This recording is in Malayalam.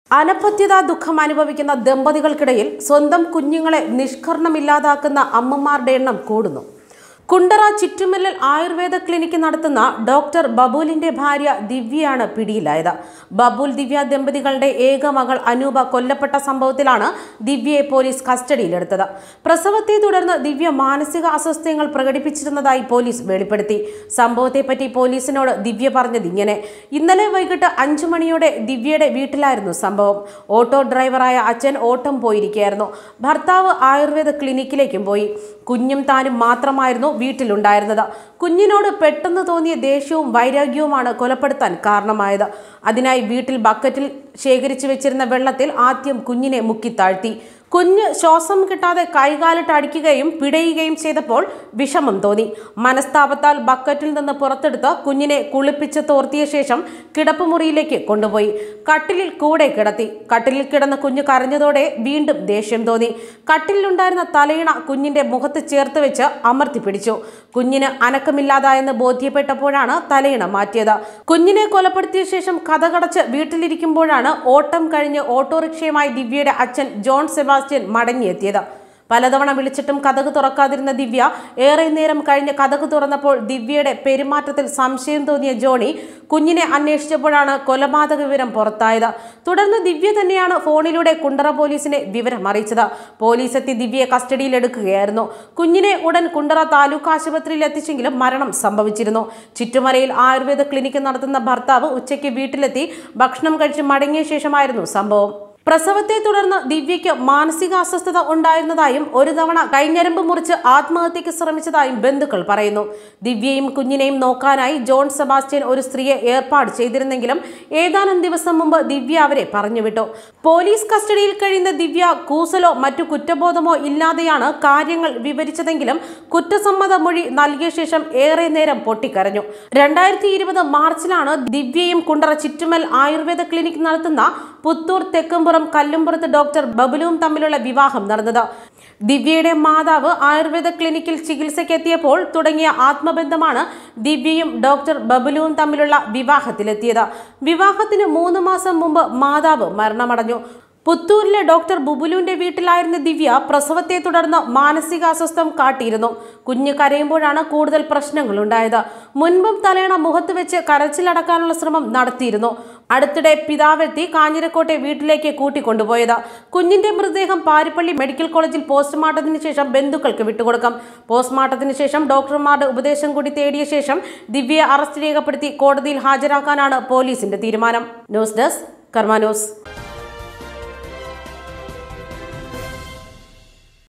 അനപത്യത ദുഃഖം അനുഭവിക്കുന്ന ദമ്പതികൾക്കിടയിൽ സ്വന്തം കുഞ്ഞുങ്ങളെ നിഷ്കർണമില്ലാതാക്കുന്ന അമ്മമാരുടെ എണ്ണം കൂടുന്നു കുണ്ടറ ചുറ്റുമല്ലൽ ആയുർവേദ ക്ലിനിക്ക് നടത്തുന്ന ഡോക്ടർ ബബൂലിന്റെ ഭാര്യ ദിവ്യയാണ് പിടിയിലായത് ബബൂൽ ദിവ്യ ദമ്പതികളുടെ ഏക മകൾ അനൂപ കൊല്ലപ്പെട്ട സംഭവത്തിലാണ് ദിവ്യയെ പോലീസ് കസ്റ്റഡിയിലെടുത്തത് പ്രസവത്തെ തുടർന്ന് ദിവ്യ മാനസിക അസ്വസ്ഥതകൾ പ്രകടിപ്പിച്ചിരുന്നതായി പോലീസ് വെളിപ്പെടുത്തി സംഭവത്തെപ്പറ്റി പോലീസിനോട് ദിവ്യ പറഞ്ഞത് ഇങ്ങനെ ഇന്നലെ വൈകിട്ട് അഞ്ചു മണിയോടെ ദിവ്യയുടെ വീട്ടിലായിരുന്നു സംഭവം ഓട്ടോ ഡ്രൈവറായ അച്ഛൻ ഓട്ടം പോയിരിക്കുകയായിരുന്നു ഭർത്താവ് ആയുർവേദ ക്ലിനിക്കിലേക്കും പോയി കുഞ്ഞും താനും മാത്രമായിരുന്നു വീട്ടിലുണ്ടായിരുന്നത് കുഞ്ഞിനോട് പെട്ടെന്ന് തോന്നിയ ദേഷ്യവും വൈരാഗ്യവുമാണ് കൊലപ്പെടുത്താൻ കാരണമായത് അതിനായി വീട്ടിൽ ബക്കറ്റിൽ ശേഖരിച്ചു വെച്ചിരുന്ന വെള്ളത്തിൽ ആദ്യം കുഞ്ഞിനെ മുക്കിത്താഴ്ത്തി കുഞ്ഞ് ശ്വാസം കിട്ടാതെ കൈകാലിട്ട് അടിക്കുകയും പിടയുകയും ചെയ്തപ്പോൾ വിഷമം തോന്നി മനസ്താപത്താൽ ബക്കറ്റിൽ നിന്ന് പുറത്തെടുത്ത് കുഞ്ഞിനെ കുളിപ്പിച്ച് തോർത്തിയ ശേഷം കിടപ്പുമുറിയിലേക്ക് കൊണ്ടുപോയി കട്ടിലിൽ കൂടെ കിടത്തി കട്ടിലിൽ കിടന്ന കുഞ്ഞ് കരഞ്ഞതോടെ വീണ്ടും ദേഷ്യം തോന്നി കട്ടിലിലുണ്ടായിരുന്ന തലയിണ കുഞ്ഞിന്റെ മുഖത്ത് ചേർത്ത് വെച്ച് അമർത്തി പിടിച്ചു കുഞ്ഞിന് അനക്കമില്ലാതായെന്ന് ബോധ്യപ്പെട്ടപ്പോഴാണ് തലയിണ മാറ്റിയത് കുഞ്ഞിനെ കൊലപ്പെടുത്തിയ ശേഷം കഥകടച്ച് വീട്ടിലിരിക്കുമ്പോഴാണ് ഓട്ടം കഴിഞ്ഞ് ഓട്ടോറിക്ഷയുമായി ദിവ്യയുടെ അച്ഛൻ ജോൺ സെബാസ്റ്റ്യൻ മടങ്ങിയെത്തിയത് പലതവണ വിളിച്ചിട്ടും കഥക് തുറക്കാതിരുന്ന ദിവ്യ ഏറെ നേരം കഴിഞ്ഞ് കഥക് തുറന്നപ്പോൾ ദിവ്യയുടെ പെരുമാറ്റത്തിൽ സംശയം തോന്നിയ ജോണി കുഞ്ഞിനെ അന്വേഷിച്ചപ്പോഴാണ് കൊലപാതക വിവരം പുറത്തായത് തുടർന്ന് ദിവ്യ തന്നെയാണ് ഫോണിലൂടെ കുണ്ടറ പോലീസിനെ വിവരം അറിയിച്ചത് പോലീസ് എത്തി ദിവ്യയെ കസ്റ്റഡിയിലെടുക്കുകയായിരുന്നു കുഞ്ഞിനെ ഉടൻ കുണ്ടറ താലൂക്ക് ആശുപത്രിയിൽ എത്തിച്ചെങ്കിലും മരണം സംഭവിച്ചിരുന്നു ചുറ്റുമലയിൽ ആയുർവേദ ക്ലിനിക്ക് നടത്തുന്ന ഭർത്താവ് ഉച്ചയ്ക്ക് വീട്ടിലെത്തി ഭക്ഷണം കഴിച്ച് മടങ്ങിയ ശേഷമായിരുന്നു സംഭവം പ്രസവത്തെ തുടർന്ന് ദിവ്യയ്ക്ക് മാനസിക അസ്വസ്ഥത ഉണ്ടായിരുന്നതായും ഒരു തവണ കൈഞ്ഞരമ്പ് മുറിച്ച് ആത്മഹത്യക്ക് ശ്രമിച്ചതായും ബന്ധുക്കൾ പറയുന്നു ദിവ്യയും കുഞ്ഞിനെയും നോക്കാനായി ജോൺ സെബാസ്റ്റ്യൻ ഒരു സ്ത്രീയെ ഏർപ്പാട് ചെയ്തിരുന്നെങ്കിലും ഏതാനും ദിവസം മുമ്പ് ദിവ്യ അവരെ പറഞ്ഞുവിട്ടു പോലീസ് കസ്റ്റഡിയിൽ കഴിയുന്ന ദിവ്യ കൂസലോ മറ്റു കുറ്റബോധമോ ഇല്ലാതെയാണ് കാര്യങ്ങൾ വിവരിച്ചതെങ്കിലും കുറ്റസമ്മത മൊഴി നൽകിയ ശേഷം ഏറെ നേരം പൊട്ടിക്കരഞ്ഞു രണ്ടായിരത്തി ഇരുപത് മാർച്ചിലാണ് ദിവ്യയും കുണ്ടറ ചുറ്റുമൽ ആയുർവേദ ക്ലിനിക് നടത്തുന്ന പുത്തൂർ തെക്കുംപുറം കല്ലുംപുറത്ത് ഡോക്ടർ ബബുലുവും തമ്മിലുള്ള വിവാഹം നടന്നത് ദിവ്യയുടെ മാതാവ് ആയുർവേദ ക്ലിനിക്കിൽ ചികിത്സയ്ക്കെത്തിയപ്പോൾ തുടങ്ങിയ ആത്മബന്ധമാണ് ദിവ്യയും ഡോക്ടർ ബബുലുവും തമ്മിലുള്ള വിവാഹത്തിലെത്തിയത് വിവാഹത്തിന് മൂന്ന് മാസം മുമ്പ് മാതാവ് മരണമടഞ്ഞു പുത്തൂരിലെ ഡോക്ടർ ബുബുലുവിന്റെ വീട്ടിലായിരുന്ന ദിവ്യ പ്രസവത്തെ തുടർന്ന് മാനസികാസ്വസ്ഥം കാട്ടിയിരുന്നു കുഞ്ഞ് കരയുമ്പോഴാണ് കൂടുതൽ പ്രശ്നങ്ങൾ ഉണ്ടായത് മുൻപും തലേണ മുഖത്ത് വെച്ച് കരച്ചിലടക്കാനുള്ള ശ്രമം നടത്തിയിരുന്നു അടുത്തിടെ പിതാവെത്തി കാഞ്ഞിരക്കോട്ടെ വീട്ടിലേക്ക് കൂട്ടിക്കൊണ്ടുപോയത് കുഞ്ഞിന്റെ മൃതദേഹം പാരിപ്പള്ളി മെഡിക്കൽ കോളേജിൽ പോസ്റ്റ്മോർട്ടത്തിന് ശേഷം ബന്ധുക്കൾക്ക് വിട്ടുകൊടുക്കും പോസ്റ്റ്മോർട്ടത്തിന് ശേഷം ഡോക്ടർമാരുടെ ഉപദേശം കൂടി തേടിയ ശേഷം ദിവ്യയെ അറസ്റ്റ് രേഖപ്പെടുത്തി കോടതിയിൽ ഹാജരാക്കാനാണ് പോലീസിന്റെ തീരുമാനം ന്യൂസ് ഡെസ്ക് കർമ്മ ന്യൂസ്